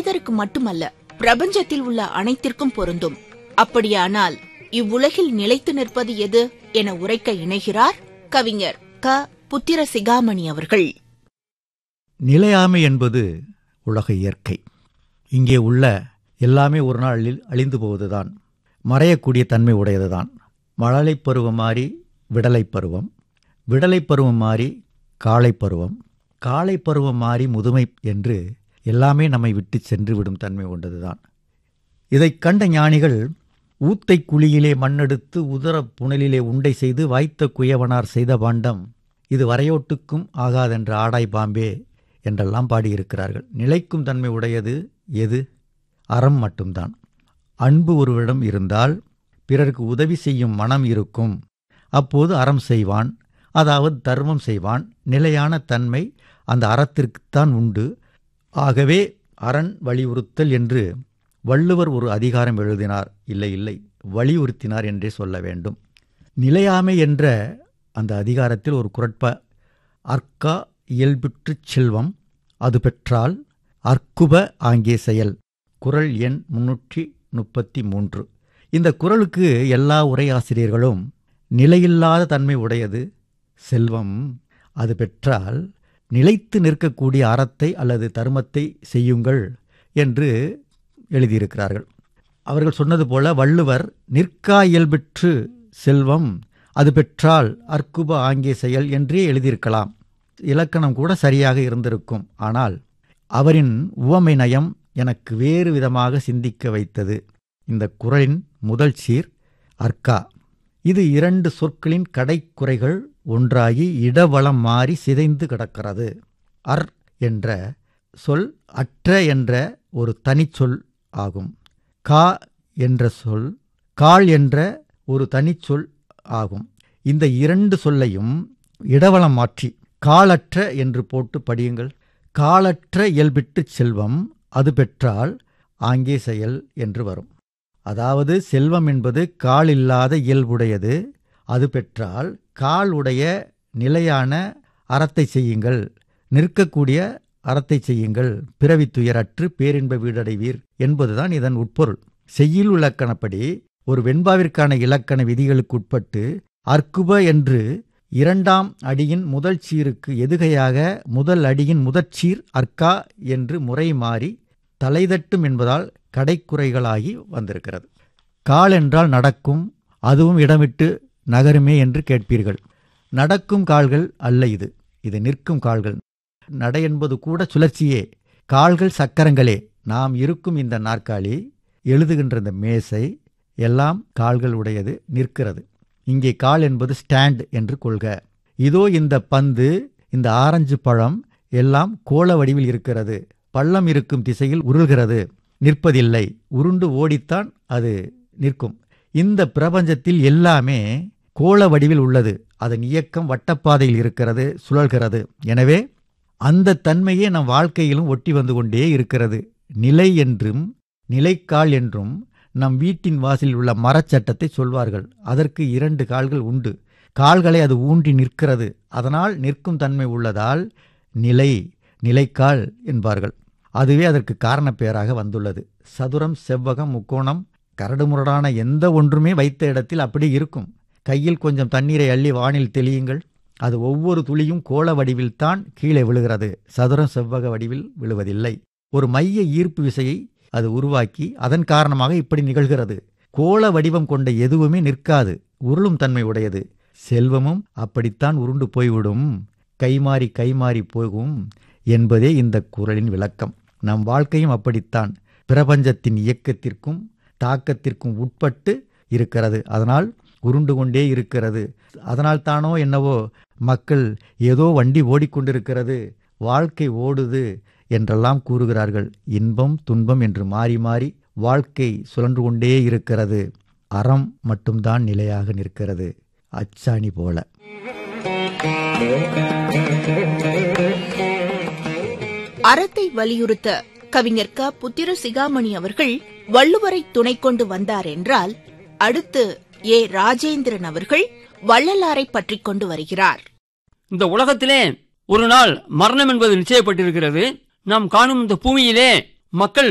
மனிதருக்கு மட்டுமல்ல பிரபஞ்சத்தில் உள்ள அனைத்திற்கும் பொருந்தும் அப்படியானால் இவ்வுலகில் நிலைத்து நிற்பது எது என உரைக்க இணைகிறார் கவிஞர் க புத்திர சிகாமணி அவர்கள் நிலையாமை என்பது உலக இயற்கை இங்கே உள்ள எல்லாமே ஒரு நாளில் அழிந்து போவதுதான் மறையக்கூடிய தன்மை உடையதுதான் மழலைப் பருவம் மாறி விடலைப் பருவம் விடலைப் பருவம் மாறி காளைப் பருவம் காளைப் பருவம் மாறி முதுமை என்று எல்லாமே நம்மை விட்டு சென்று விடும் தன்மை கொண்டதுதான் இதைக் கண்ட ஞானிகள் ஊத்தை குழியிலே மண்ணெடுத்து உதர புனலிலே உண்டை செய்து வாய்த்த குயவனார் செய்த பாண்டம் இது வரையோட்டுக்கும் ஆகாதென்ற ஆடாய் பாம்பே என்றெல்லாம் பாடியிருக்கிறார்கள் நிலைக்கும் தன்மை உடையது எது அறம் மட்டும்தான் அன்பு ஒருவரிடம் இருந்தால் பிறருக்கு உதவி செய்யும் மனம் இருக்கும் அப்போது அறம் செய்வான் அதாவது தர்மம் செய்வான் நிலையான தன்மை அந்த அறத்திற்குத்தான் உண்டு ஆகவே அரண் வலியுறுத்தல் என்று வள்ளுவர் ஒரு அதிகாரம் எழுதினார் இல்லை இல்லை வலியுறுத்தினார் என்றே சொல்ல வேண்டும் நிலையாமை என்ற அந்த அதிகாரத்தில் ஒரு குரட்ப அர்க்கா இயல்புற்றுச் செல்வம் அது பெற்றால் அற்குப ஆங்கே செயல் குரல் எண் முன்னூற்றி முப்பத்தி மூன்று இந்த குரலுக்கு எல்லா உரையாசிரியர்களும் நிலையில்லாத தன்மை உடையது செல்வம் அது பெற்றால் நிலைத்து நிற்கக்கூடிய அறத்தை அல்லது தர்மத்தை செய்யுங்கள் என்று எழுதியிருக்கிறார்கள் அவர்கள் சொன்னது போல வள்ளுவர் நிற்கா இயல்பெற்று செல்வம் அது பெற்றால் அற்குப ஆங்கே செயல் என்றே எழுதியிருக்கலாம் இலக்கணம் கூட சரியாக இருந்திருக்கும் ஆனால் அவரின் உவமை நயம் எனக்கு வேறு விதமாக சிந்திக்க வைத்தது இந்த குரலின் முதல் சீர் அர்க்கா இது இரண்டு சொற்களின் கடைக்குறைகள் ஒன்றாகி இடவளம் மாறி சிதைந்து கிடக்கிறது அர் என்ற சொல் அற்ற என்ற ஒரு தனிச்சொல் ஆகும் கா என்ற சொல் கால் என்ற ஒரு தனிச்சொல் ஆகும் இந்த இரண்டு சொல்லையும் இடவளம் மாற்றி காலற்ற என்று போட்டு படியுங்கள் காலற்ற இயல்பிட்டுச் செல்வம் அது பெற்றால் ஆங்கே செயல் என்று வரும் அதாவது செல்வம் என்பது கால் இல்லாத இயல்புடையது அது பெற்றால் கால் உடைய நிலையான அறத்தை செய்யுங்கள் நிற்கக்கூடிய அறத்தை செய்யுங்கள் பிறவி துயரற்று பேரின்ப வீடடைவீர் என்பதுதான் இதன் உட்பொருள் செய்யுள் இலக்கணப்படி ஒரு வெண்பாவிற்கான இலக்கண விதிகளுக்கு உட்பட்டு அற்குப என்று இரண்டாம் அடியின் முதல் சீருக்கு எதுகையாக முதல் அடியின் முதற்சீர் அர்க்கா என்று முறை மாறி தலைதட்டும் என்பதால் கடைக்குறைகளாகி வந்திருக்கிறது கால் என்றால் நடக்கும் அதுவும் இடமிட்டு நகருமே என்று கேட்பீர்கள் நடக்கும் கால்கள் அல்ல இது இது நிற்கும் கால்கள் நடை என்பது கூட சுழற்சியே கால்கள் சக்கரங்களே நாம் இருக்கும் இந்த நாற்காலி எழுதுகின்ற இந்த மேசை எல்லாம் கால்கள் உடையது நிற்கிறது இங்கே கால் என்பது ஸ்டாண்ட் என்று கொள்க இதோ இந்த பந்து இந்த ஆரஞ்சு பழம் எல்லாம் கோள வடிவில் இருக்கிறது பள்ளம் இருக்கும் திசையில் உருள்கிறது நிற்பதில்லை உருண்டு ஓடித்தான் அது நிற்கும் இந்த பிரபஞ்சத்தில் எல்லாமே கோள வடிவில் உள்ளது அதன் இயக்கம் வட்டப்பாதையில் இருக்கிறது சுழல்கிறது எனவே அந்த தன்மையே நம் வாழ்க்கையிலும் ஒட்டி வந்து கொண்டே இருக்கிறது நிலை என்றும் நிலைக்கால் என்றும் நம் வீட்டின் வாசலில் உள்ள மரச்சட்டத்தை சொல்வார்கள் அதற்கு இரண்டு கால்கள் உண்டு கால்களை அது ஊன்றி நிற்கிறது அதனால் நிற்கும் தன்மை உள்ளதால் நிலை நிலைக்கால் என்பார்கள் அதுவே அதற்கு காரண பெயராக வந்துள்ளது சதுரம் செவ்வகம் முக்கோணம் கரடுமுரடான எந்த ஒன்றுமே வைத்த இடத்தில் அப்படி இருக்கும் கையில் கொஞ்சம் தண்ணீரை அள்ளி வானில் தெளியுங்கள் அது ஒவ்வொரு துளியும் கோள வடிவில்தான் கீழே விழுகிறது சதுரம் செவ்வக வடிவில் விழுவதில்லை ஒரு மைய ஈர்ப்பு விசையை அது உருவாக்கி அதன் காரணமாக இப்படி நிகழ்கிறது கோள வடிவம் கொண்ட எதுவுமே நிற்காது உருளும் தன்மை உடையது செல்வமும் அப்படித்தான் உருண்டு போய்விடும் கைமாறி கைமாறி போகும் என்பதே இந்த குரலின் விளக்கம் நம் வாழ்க்கையும் அப்படித்தான் பிரபஞ்சத்தின் இயக்கத்திற்கும் தாக்கத்திற்கும் உட்பட்டு இருக்கிறது அதனால் உருண்டு கொண்டே இருக்கிறது அதனால் தானோ என்னவோ மக்கள் ஏதோ வண்டி ஓடிக்கொண்டிருக்கிறது வாழ்க்கை ஓடுது என்றெல்லாம் கூறுகிறார்கள் இன்பம் துன்பம் என்று மாறி மாறி வாழ்க்கை சுழன்று கொண்டே இருக்கிறது அறம் மட்டும்தான் நிலையாக நிற்கிறது அச்சாணி போல அறத்தை வலியுறுத்த கவிஞர் க புத்திர சிகாமணி அவர்கள் வள்ளுவரை துணை கொண்டு வந்தார் என்றால் அடுத்து ஏ ராஜேந்திரன் அவர்கள் வள்ளலாரை பற்றிக் கொண்டு வருகிறார் இந்த உலகத்திலே ஒரு நாள் மரணம் என்பது நிச்சயப்பட்டிருக்கிறது நாம் காணும் இந்த பூமியிலே மக்கள்